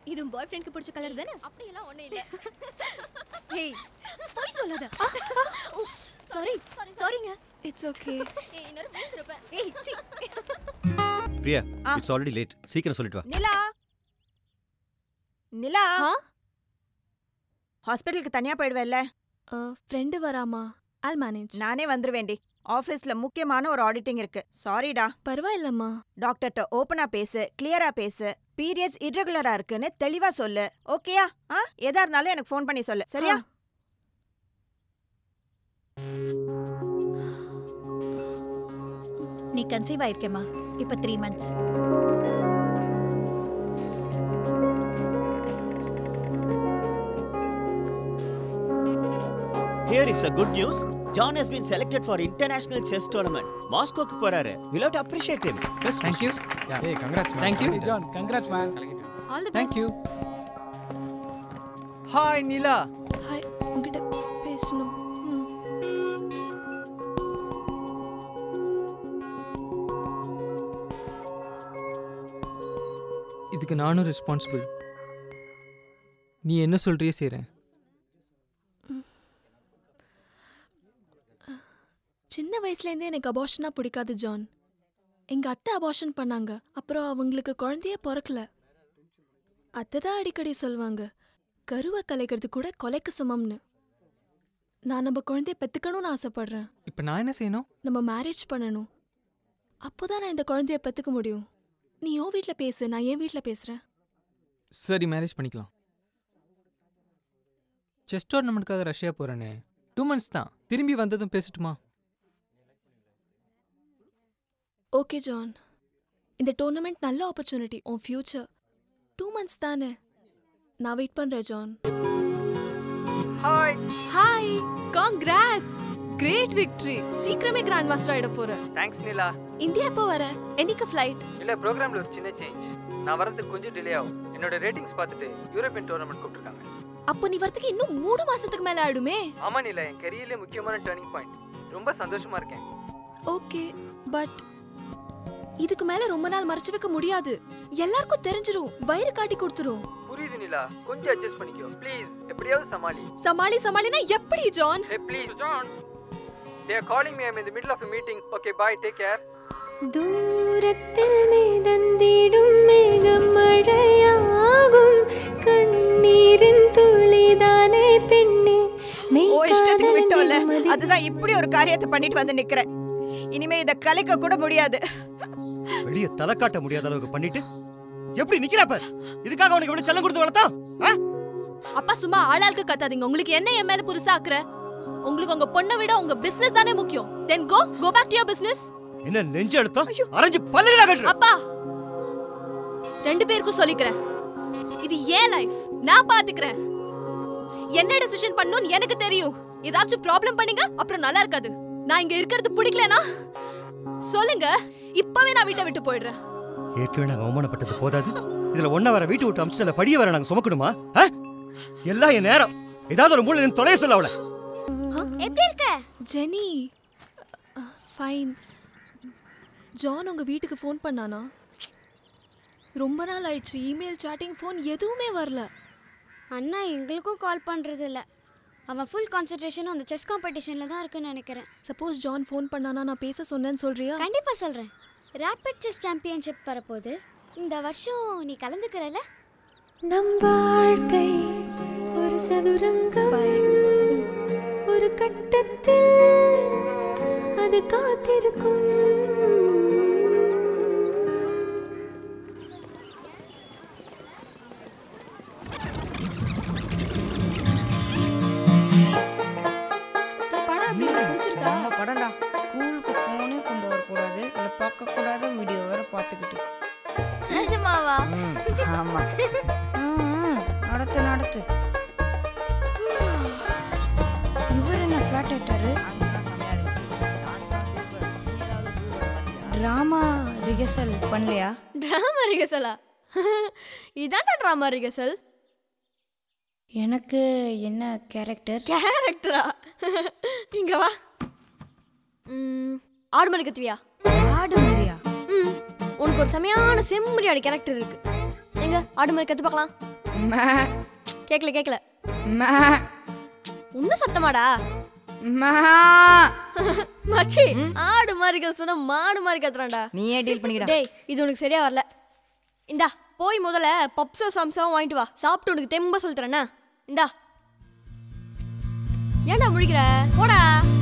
இது உன் பாய் ஃப்ரெண்ட்க்கு பிடிச்ச கலர் தானே அப்படியெல்லாம் ஒண்ணும் இல்ல ஹேய் போய் சொல்லாத சாரி சாரிங்க இட்ஸ் ஓகே ஏய், இன்னொரு விழுந்திருப்பேன் ஏய் சி பிரியா ஆ. இட்ஸ் ஆல்ரெடி லேட் சீக்கிரம் சொல்லிட்டு வா நிலா நிலா ஆ ஹாஸ்பிட்டலுக்கு தனியா போயிடுவேல்ல ஃப்ரெண்டு வராமா ஆல் மேனேஜ் நானே வந்துருவேண்டி ஆஃபீஸ்ல முக்கியமான ஒரு ஆடிட்டிங் இருக்கு சாரிடா பரவாயில்லம்மா டாக்டர்கிட்ட ஓப்பனா பேசு கிளியரா பேசு பீரியட்ஸ் இர்ரெகுலரா இருக்குன்னு தெளிவா சொல்லு ஓகேயா ஆ எதா இருந்தாலும் எனக்கு ஃபோன் பண்ணி சொல்லு சரியா நீ கன்சீவ் ஆயிருக்கேமா இப்ப three months Here is a good news. John has been selected for international chess tournament. மாஸ்கோக்கு போறாரு. We'll have to appreciate him. Best Thank you. Hey, congrats, man. Thank you. Hey, John, congrats, man. All the Thank best you. Hi Nila hi உன்கிட்ட பேசணும் ம். இதுக்கு நானும் responsible நீ என்ன சொல்றியே செய்கிறேன் சின்ன வயசுலேருந்தே எனக்கு அபார்ஷனா பிடிக்காது ஜான் எங்க அத்தை அபார்ஷன் பண்ணாங்க அப்புறம் அவங்களுக்கு குழந்தையே பிறக்கல அத்தை தான் அடிக்கடி சொல்லுவாங்க கருவை கலைக்கிறது கூட கொலைக்கு சமம்னு நான் நம்ம குழந்தைய பெத்துக்கணும்னு ஆசைப்படுறேன் இப்போ நான் என்ன செய்யணும் நம்ம மேரேஜ் பண்ணணும் அப்போதான் நான் இந்த குழந்தைய பெத்துக்க முடியும் நீ உன் வீட்டில் பேசு நான் என் வீட்டில் பேசுகிறேன் சரி மேரேஜ் பண்ணிக்கலாம் செஸ் டோர்னமெண்ட்காக ரஷ்யா போகிறேனே டூ மந்த்ஸ் தான் திரும்பி வந்ததும் பேசட்டுமா ஓகே ஜான் இந்த டோர்னமெண்ட் நல்ல ஆப்பர்ச்சுனிட்டி உன் ஃப்யூச்சர் டூ மந்த்ஸ் தானே நான் வெயிட் பண்ணுறேன் John hi hi congrats great victory சீக்கிரமே கிராண்ட் மாஸ்டர் ஆயிட போறேன் தேங்க்ஸ் நிலா இந்தியா எப்போ வர என்னைக்கு ஃப்ளைட் இல்லை ப்ரோக்ராமில் ஒரு சின்ன சேஞ்ச் நான் வரதுக்கு கொஞ்சம் டிலே ஆகும் என்னோட ரேட்டிங்ஸ் பார்த்துட்டு யூரோப்பியன் டோர்னமெண்ட் கூப்பிட்டுருக்காங்க அப்போ நீ வரதுக்கு இன்னும் மூணு மாசத்துக்கு மேல ஆயிடுமே ஆமா நிலா என் கெரியர்லேயே முக்கியமான டேர்னிங் பாயிண்ட் ரொம்ப சந்தோஷமா இருக்கேன் ஓகே பட் இதுக்கு மேல ரொம்ப நாள் மறைச்சு வைக்க முடியாது எல்லாருக்கும் தெரிஞ்சிரும் வயிறு காட்டி கொடுத்துரும் புரியுது நிலா கொஞ்சம் அட்ஜஸ்ட் பண்ணிக்கோ ப்ளீஸ் எப்படியாவது சமாளி சமாளி சமாளினா எப்படி John Hey, please, John. They are calling me. I'm in the middle of a meeting. Okay, bye. Take care. தூரத்தில் மிதந்திடும் மேகம் மழையாகும் கண்ணீரின் துளிதானே பெண்ணே ஓ இஷ்டத்துக்கு மெய்காதலின் விட்டோம்ல நிம்மதி அதுதான் இப்படி ஒரு காரியத்தை பண்ணிட்டு வந்து நிக்கிறேன் இனிமே இத கலைக்க கூட முடியாது வெளிய தலை காட்ட முடியாத அளவுக்கு பண்ணிட்டு எப்படி நிக்கிறாப்ப இதுக்காக உனக்கு இவ்வளவு செல்லம் கொடுத்து வளர்த்தா ஆ? அப்பா சும்மா ஆளாளுக்கு கத்தாதீங்க உங்களுக்கு என்ன என் மேல புதுசா ஆக்குற உங்களுக்கு உங்க பொண்ணை விட உங்க பிசினஸ் தானே முக்கியம் then go go back to your business என்ன நெஞ்சு அழுத்தம் அரைஞ்சு பல்லுடா கட்டுற அப்பா ரெண்டு பேருக்கும் சொல்லிக்கிறேன் இது ஏன் லைஃப் நான் பாத்துக்கிறேன் என்ன டெசிஷன் பண்ணணும்னு எனக்கு தெரியும் ஏதாச்சும் ப்ராப்ளம் பண்ணீங்க அப்புறம் நல்லா இருக்காது நான் இங்க இருக்கிறது பிடிக்கலனா சொல்லுங்க இப்பவே நான் வீட்டை விட்டு போயிடுறேன் ஏற்கனவே நாங்க அவமானப்பட்டது போதாது இதுல ஒன்ன வர வீட்டு விட்டு அமிச்சு அந்த படிய வர நாங்க சுமக்கணுமா ஆ? எல்லாம் என் நேரம் ஏதாவது ஒரு மூலையில இருந்து தொலைய சொல்ல அவளை எப்படி இருக்க ஜெனி ஃபைன் ஜான் உங்க வீட்டுக்கு ஃபோன் பண்ணானா ரொம்ப நாள் ஆயிடுச்சு இமெயில் சாட்டிங் ஃபோன் எதுவுமே வரல அண்ணா எங்களுக்கும் கால் பண்ணுறது இல்ல அவன் ஃபுல் கான்சன்ட்ரேஷனும் அந்த செஸ் காம்படிஷனில் தான் இருக்குன்னு நினைக்கிறேன் சப்போஸ் ஜான் ஃபோன் பண்ணானா நான் பேச சொன்னேன்னு சொல்றியா கண்டிப்பாக சொல்கிறேன் ரேபிட் செஸ் சாம்பியன்ஷிப் வரப்போகுது இந்த வருஷம் நீ கலந்துக்கிறல நம் வாழ்க்கை ஒரு சதுரங்கம் ஒரு கட்டத்தில் அது காத்திருக்கும் படம் எப்படி பிடிச்சிருக்கா நம்ம படம்டா ஸ்கூலுக்கு ஃபோனே கொண்டு வரக்கூடாது இல்லை பார்க்கக்கூடாத வீடியோ வேற பார்த்துக்கிட்டு நிஜமாவா ம், ஆமா ம், ம், நடத்து நடத்து இவர் என்ன ஃப்ளாட் ஆயிட்டாரு ட்ராமா ரிஹர்சல் பண்ணலையா டிராமா ரிகர்சலா இதான்டா டிராமா ரிகர்சல் எனக்கு என்ன கேரக்டர் கேரக்டரா இங்க வா ம், ஆடு மணி கத்துவியா ஆடு மாதிரியா ம் உனக்கு ஒரு செமையான செம்மறியாடு கேரக்டர் இருக்கு எங்க ஆடு மாதிரி கத்து பார்க்கலாம் கேக்கல கேக்கல மே உன்ன சத்தமாடா மே மச்சி ஆடு மாதிரி கத்து சொன்னா மாடு மாதிரி கத்துறான்டா நீயே டீல் பண்ணிக்கடா டேய் இது உனக்கு சரியா வரல இந்தா போய் முதல்ல பப்ஸோ சம்சாவும் வாங்கிட்டு வா சாப்பிட்டு உனக்கு தெம்ப சொல்லி தரேன்னா இந்தா ஏன்டா முழிக்கிற போடா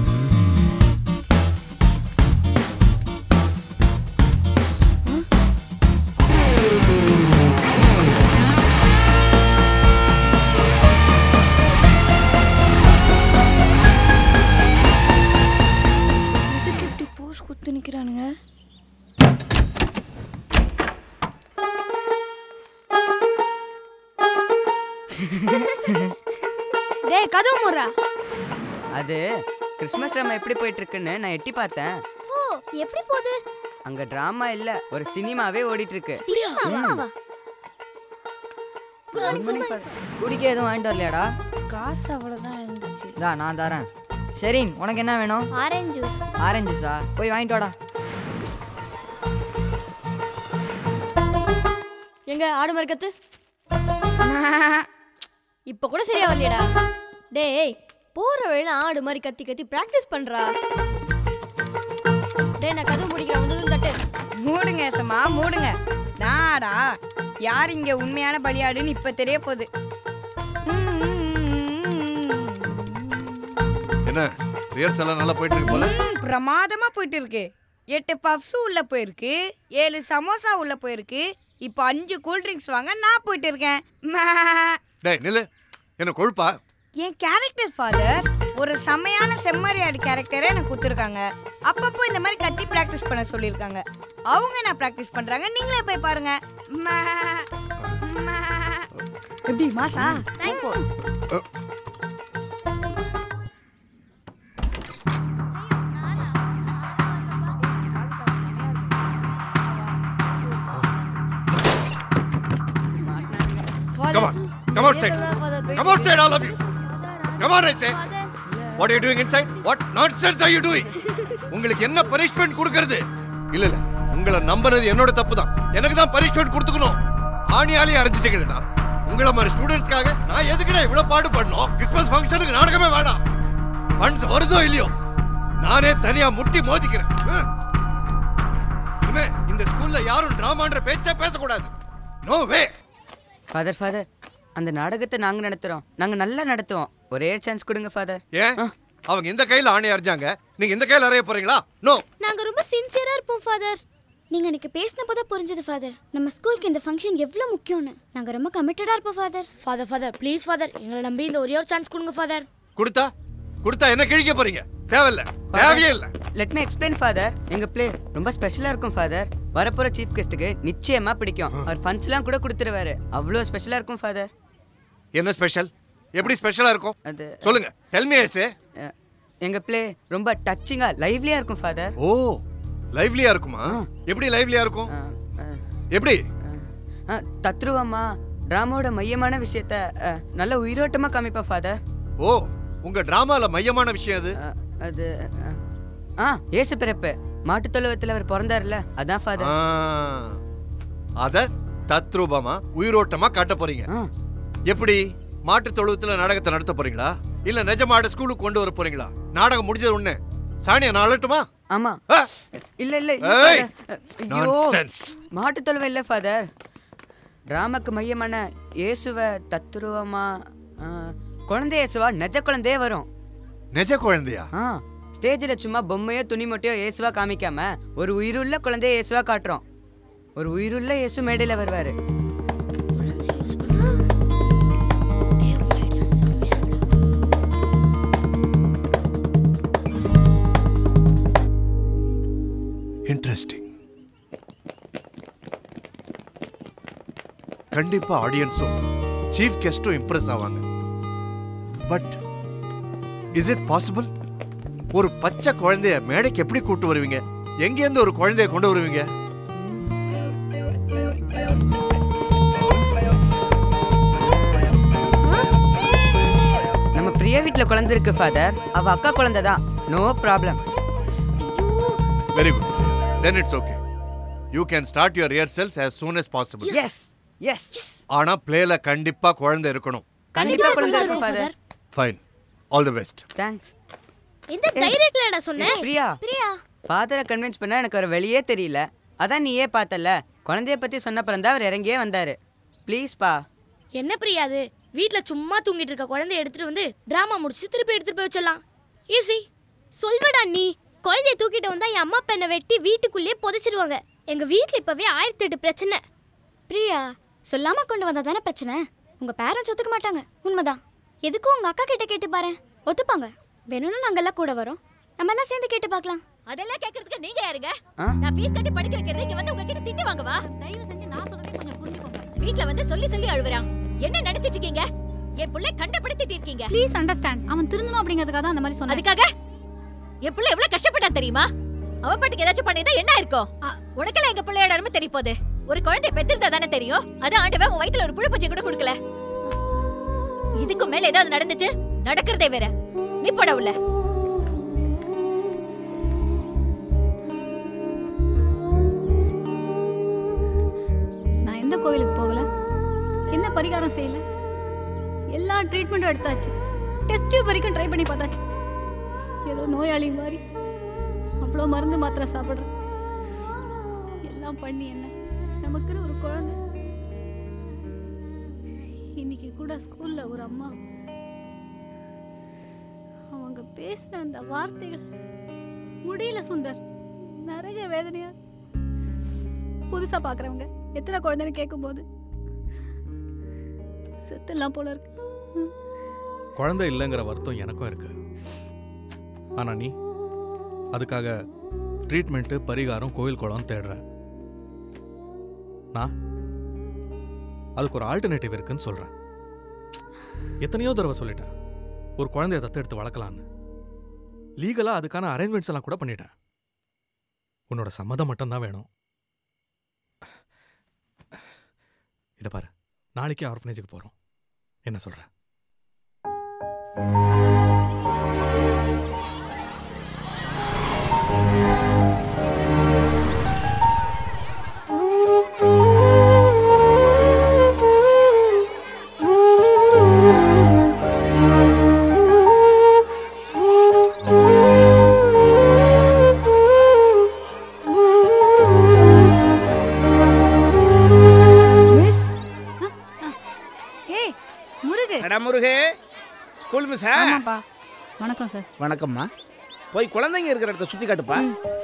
எதுக்கு இப்படி போஸ் குத்து நிக்கிறானுங்க டேய் கதவு முறா அது கிறிஸ்மஸ் ட்ராமா எப்படி போயிட்டு இருக்குன்னு நான் எட்டி பார்த்தேன் ஓ எப்படி போகுது அங்க டிராமா இல்ல ஒரு சினிமாவே ஓடிட்டு இருக்கு சினிமாவா Good morning, father. குடிக்க எதுவும் வாங்கிட்டு வரலையாடா காசு அவ்வளோதான் இருந்துச்சு தா நான் தரேன் சரின் உனக்கு என்ன வேணும் ஆரஞ்சு ஜூஸ் ஆரஞ்சு ஜூஸா போய் வாங்கிட்டு வாடா எங்க ஆடு மாதிரி கத்து இப்ப கூட சரியா வரலையடா டேய் போற வழியில ஆடு மாதிரி கத்தி கத்தி பிராக்டிஸ் பண்றா டேய் நான் கதவு முடிக்கிறேன் வந்ததும் தட்டு மூடுங்க ஏசம்மா மூடுங்க டாடா யார் இங்க உண்மையான பலியாடுன்னு இப்ப தெரிய போகுது என்ன ரியல்ஸ் எல்லாம் நல்லா போயிட்டு இருக்கு போல ம், பிரமாதமா போயிட்டு இருக்கு எட்டு பப்ஸு உள்ள போயிருக்கு ஏழு சமோசா உள்ள போயிருக்கு இப்போ அஞ்சு கூல் ட்ரிங்க்ஸ் வாங்க நான் போயிட்டு இருக்கேன் மே. டேய் நில்லு என்ன கொழுப்பா என் கேரக்டர் ஃபாதர் ஒரு செம்மையான செம்மறியாடு கேரக்டரை எனக்கு கொடுத்துருக்காங்க அப்பப்போ இந்த மாதிரி கத்தி ப்ராக்டிஸ் பண்ண சொல்லியிருக்காங்க அவங்க என்ன ப்ராக்டிஸ் பண்றாங்க நீங்களே போய் பாருங்க மே. மே. எப்படி மாசா போ. Come on. Come outside. Come outside, all of you. Come on, I say. What are you doing inside? What nonsense are you doing? உங்களுக்கு என்ன பனிஷ்மெண்ட் கொடுக்கறது இல்ல இல்ல உங்களை நம்புறது என்னோட தப்பு தான் எனக்கு தான் பனிஷ்மெண்ட் கொடுத்துக்கணும் ஆணியாலே அரைஞ்சிட்டீங்கடா உங்கள மாதிரி ஸ்டூடெண்ட்ஸ்க்காக நான் எதுக்குடா இவ்வளவு பாடுபடணும் கிறிஸ்மஸ் ஃபங்க்ஷனுக்கு நாடகமே வேணாம் ஃபண்ட்ஸ் வருதோ இல்லையோ நானே தனியா முட்டி மோதிக்கிறேன் ஹம். இனிமே இந்த ஸ்கூல்ல யாரும் டிராமான்ற பேச்சே பேசக்கூடாது நோ வே ஃபாதர் ஃபாதர் அந்த நாடகத்தை நாங்க நடத்துறோம் நாங்க நல்லா நடத்துவோம் ஒரே சான்ஸ் கொடுங்க ஃபாதர் ஏன் அவங்க இந்த கையில ஆணை அரைஞ்சாங்க நீங்க இந்த கையில அறைய போறீங்களா நோ நாங்க ரொம்ப சின்சியரா இருப்போம் ஃபாதர் நீங்க எனக்கு பேசினப்போ தான் புரிஞ்சது ஃபாதர் நம்ம ஸ்கூலுக்கு இந்த ஃபங்க்ஷன் எவ்வளவு முக்கியம்னு நாங்க ரொம்ப கமிட்டடா இருப்போம் father father father please father எங்களை நம்பி இந்த ஒரே ஒரு சான்ஸ் கொடுங்க ஃபாதர் கொடுத்தா கொடுத்தா என்ன கிழிக்க போறீங்க தேவையில்ல தேவையே இல்ல லெட் மீ எக்ஸ்பிளைன் ஃபாதர் எங்க பிளே ரொம்ப ஸ்பெஷலா இருக்கும் ஃபாதர் வரப்போற சீஃப் கெஸ்ட்டுக்கு நிச்சயமா பிடிக்கும் அவர் ஃபண்ட்ஸ்லாம் கூட கொடுத்துருவாரு அவ்வளோ ஸ்பெஷலா இருக்கும் ஃபாதர் என்ன ஸ்பெஷல் எப்படி ஸ்பெஷலா இருக்கும் அது சொல்லுங்க டெல் மீ ஐசே அஹ், எங்க பிளே ரொம்ப டச்சிங்கா லைவ்லியா இருக்கும் ஃபாதர் ஓ லைவ்லியா இருக்குமா எப்படி லைவ்லியா இருக்கும் எப்படி தத்ருவமா டிராமாவோட மையமான விஷயத்த அஹ், நல்ல உயிரோட்டமா காமிப்பா ஃபாதர் ஓ உங்க டிராமால மையமான விஷயம் அது அது அஹ், ஆ ஏசு பிறப்பு மாட்டுத் தொழுவத்தில் அவர் பிறந்தாருல அதான் ஃபாதர் அத தத்ரூபமா உயிரோட்டமா காட்ட போறீங்க எப்படி மாட்டு தொழுவத்துல நாடகத்தை நடத்த போறீங்களா இல்ல நிஜ மாடு ஸ்கூலுக்கு கொண்டு வர போறீங்களா நாடகம் முடிஞ்சது உடனே சாணியா நான் அழட்டுமா ஆமா இல்ல இல்ல இல்ல ஏய், father. ஐயோ nonsense. மாட்டுத் தொழுவம் இல்ல ஃபாதர் டிராமாக்கு மையமான இயேசுவ தத்துருவமா ஆ, குழந்தை இயேசுவா நெஜ குழந்தையே வரும் நிஜ குழந்தையா ஆ ஸ்டேஜில் சும்மா பொம்மையோ துணி மொட்டையோ இயேசுவா காமிக்காம ஒரு உயிருள்ள குழந்தைய இயேசுவா காட்டுறோம் ஒரு உயிருள்ள இயேசு மேடையில் வருவாரு இன்ட்ரெஸ்டிங் கண்டிப்பா ஆடியன்ஸும் சீஃப் கெஸ்டும் இம்ப்ரெஸ் ஆவாங்க பட் இஸ் இட் பாசிபிள் ஒரு பச்சை குழந்தைய மேடைக்கு எப்படி கூட்டு வருவீங்க எங்கேருந்து ஒரு குழந்தைய கொண்டு வருவீங்க நம்ம பிரியா வீட்டில் குழந்தை இருக்கு ஃபாதர் அவ அக்கா குழந்தை தான் no problem very good then it's okay you can start your rehearsals as soon as possible yes yes ஆனா பிளேல கண்டிப்பா குழந்தை இருக்கணும் கண்டிப்பா குழந்தை இருக்கும் father fine all the best thanks எந்த தைரியத்துல சொன்னேன் பிரியா பிரியா ஃபாதரை கன்வின்ஸ் பண்ண எனக்கு ஒரு வழியே தெரியல அதான் நீயே பார்த்தல குழந்தைய பத்தி சொன்னப்புறம் தான் அவர் இறங்கியே வந்தாரு ப்ளீஸ் பா என்ன பிரியா அது வீட்ல சும்மா தூங்கிட்டு இருக்க குழந்தைய எடுத்துட்டு வந்து டிராமா முடிச்சு திருப்பி எடுத்துட்டு போய் வச்சிடலாம் ஈஸி சொல்வடா நீ குழந்தைய தூக்கிட்டு வந்தா என் அம்மா பெண்ணை வெட்டி வீட்டுக்குள்ளேயே புதைச்சிருவாங்க எங்க வீட்ல இப்பவே ஆயிரத்தி எட்டு பிரச்சனை பிரியா சொல்லாம கொண்டு வந்தா தானே பிரச்சனை உங்க பேரண்ட்ஸ் ஒத்துக்க மாட்டாங்க உண்மைதான் எதுக்கும் உங்க அக்கா கிட்ட கேட்டு பாரு ஒத்துப்பாங்க வேணும்னு நாங்கெல்லாம் கூட வரோம் நம்ம எல்லாம் சேர்ந்து கேட்டு பார்க்கலாம் அதெல்லாம் கேக்குறதுக்கு நீங்க யாருங்க ஆ? நான் ஃபீஸ் கட்டி படிக்க வைக்கிறது இங்க வந்து உங்ககிட்ட திட்டு வாங்கவா தயவு செஞ்சு நான் சொல்றதே கொஞ்சம் புரிஞ்சுக்கோங்க வீட்ல வந்து சொல்லி சொல்லி அழுவுறான் என்ன நினைச்சிட்டு இருக்கீங்க என் புள்ளை கண்டப்படுத்திட்டு இருக்கீங்க ப்ளீஸ் அண்டர்ஸ்டாண்ட் அவன் திருந்தணும் அப்படிங்கிறதுக்காக தான் அந்த மாதிரி சொன்னேன் அதுக்காக என் புள்ள எவ்வளவு கஷ்டப்பட்டான் தெரியுமா அவ பாட்டுக்கு ஏதாச்சும் பண்ணிருந்தா என்ன இருக்கும் உனக்கெல்லாம் எங்க பிள்ளையோட அருமை தெரிய போகுது ஒரு குழந்தை பெத்திருந்தா தானே தெரியும் அது ஆண்டவன் உன் வயித்துல ஒரு புழு பச்சை கூட கொடுக்கல இதுக்கு மேல ஏதாவது நடந்துச்சு நடக்கிறதே வேற நீ போட உள்ள நான் எந்த கோவிலுக்கு போகல என்ன பரிகாரம் செய்யல எல்லா ட்ரீட்மெண்ட்டும் எடுத்தாச்சு டெஸ்ட் டியூப் வரைக்கும் ட்ரை பண்ணி பார்த்தாச்சு ஏதோ நோயாளி மாதிரி அவ்வளோ மருந்து மாத்திரை சாப்பிட்றேன் எல்லாம் பண்ணி என்ன நமக்குன்னு ஒரு குழந்தை இன்னைக்கு கூட ஸ்கூல்ல ஒரு அம்மா அவங்க பேசின அந்த வார்த்தைகள் முடியல சுந்தர் நரக வேதனையா புதுசா பாக்குறவங்க எத்தனை குழந்தைன்னு கேட்கும்போது செத்துலாம் போல இருக்கு குழந்தை இல்லைங்கிற வருத்தம் எனக்கும் இருக்கு ஆனா நீ அதுக்காக ட்ரீட்மெண்ட்டு பரிகாரம் கோயில் குளம் தேடுற நான் அதுக்கு ஒரு ஆல்டர்னேட்டிவ் இருக்குன்னு சொல்றேன் எத்தனையோ தடவை சொல்லிட்டேன் ஒரு குழந்தைய தத்தெடுத்து வளர்க்கலான்னு லீகலா அதுக்கான அரேஞ்ச்மெண்ட்ஸ் எல்லாம் கூட பண்ணிட்டேன் உன்னோட சம்மதம் மட்டும்தான் வேணும் இதை பாரு நாளைக்கே ஆர்ஃபனேஜுக்கு போறோம் என்ன சொல்ற ஏய் முருகு அடா முருகே ஸ்கூல் மிஸ் ஆமாப்பா வணக்கம் சார் வணக்கம்மா போய் குழந்தைங்க இருக்கிற இடத்த சுத்தி காட்டுப்பா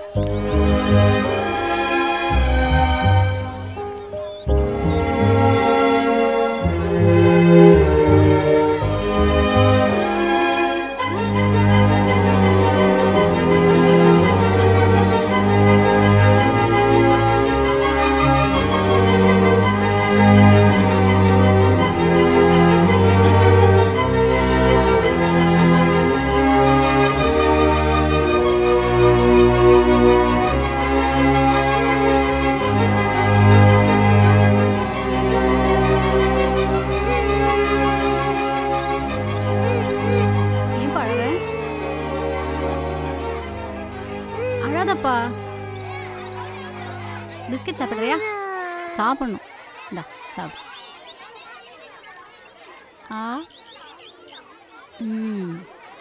ஏன் அழக அழாதப்பா பிஸ்கட் சாப்பிட்றியா சாப்பிடணும் இந்தா சாப்பிடு ஆ ம்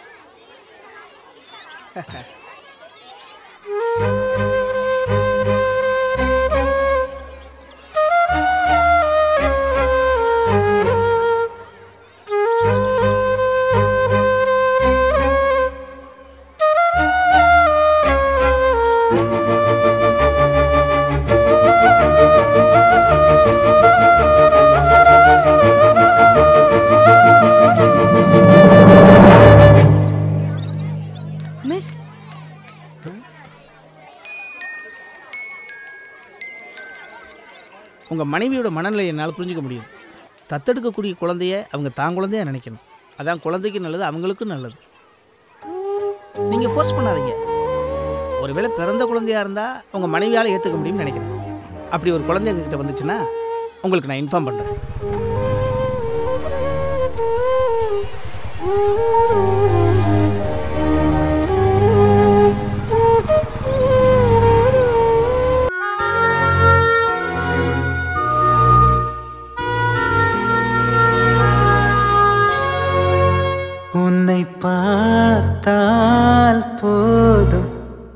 மிஸ் உங்க மனைவியோட மனநிலை என்னால் புரிஞ்சுக்க முடியும் தத்தெடுக்கக்கூடிய குழந்தைய அவங்க தான் குழந்தையா நினைக்கணும் அதான் குழந்தைக்கு நல்லது அவங்களுக்கும் நல்லது நீங்க ஃபோர்ஸ் பண்ணாதீங்க ஒருவேளை பிறந்த குழந்தையா இருந்தா உங்க மனைவியால ஏத்துக்க முடியும்னு நினைக்கிறேன் அப்படி ஒரு குழந்தை எங்ககிட்ட வந்துச்சுன்னா உங்களுக்கு நான் இன்ஃபார்ம் பண்றேன்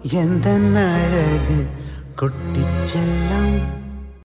எந்த அழகு கொட்டிச் செல்லம்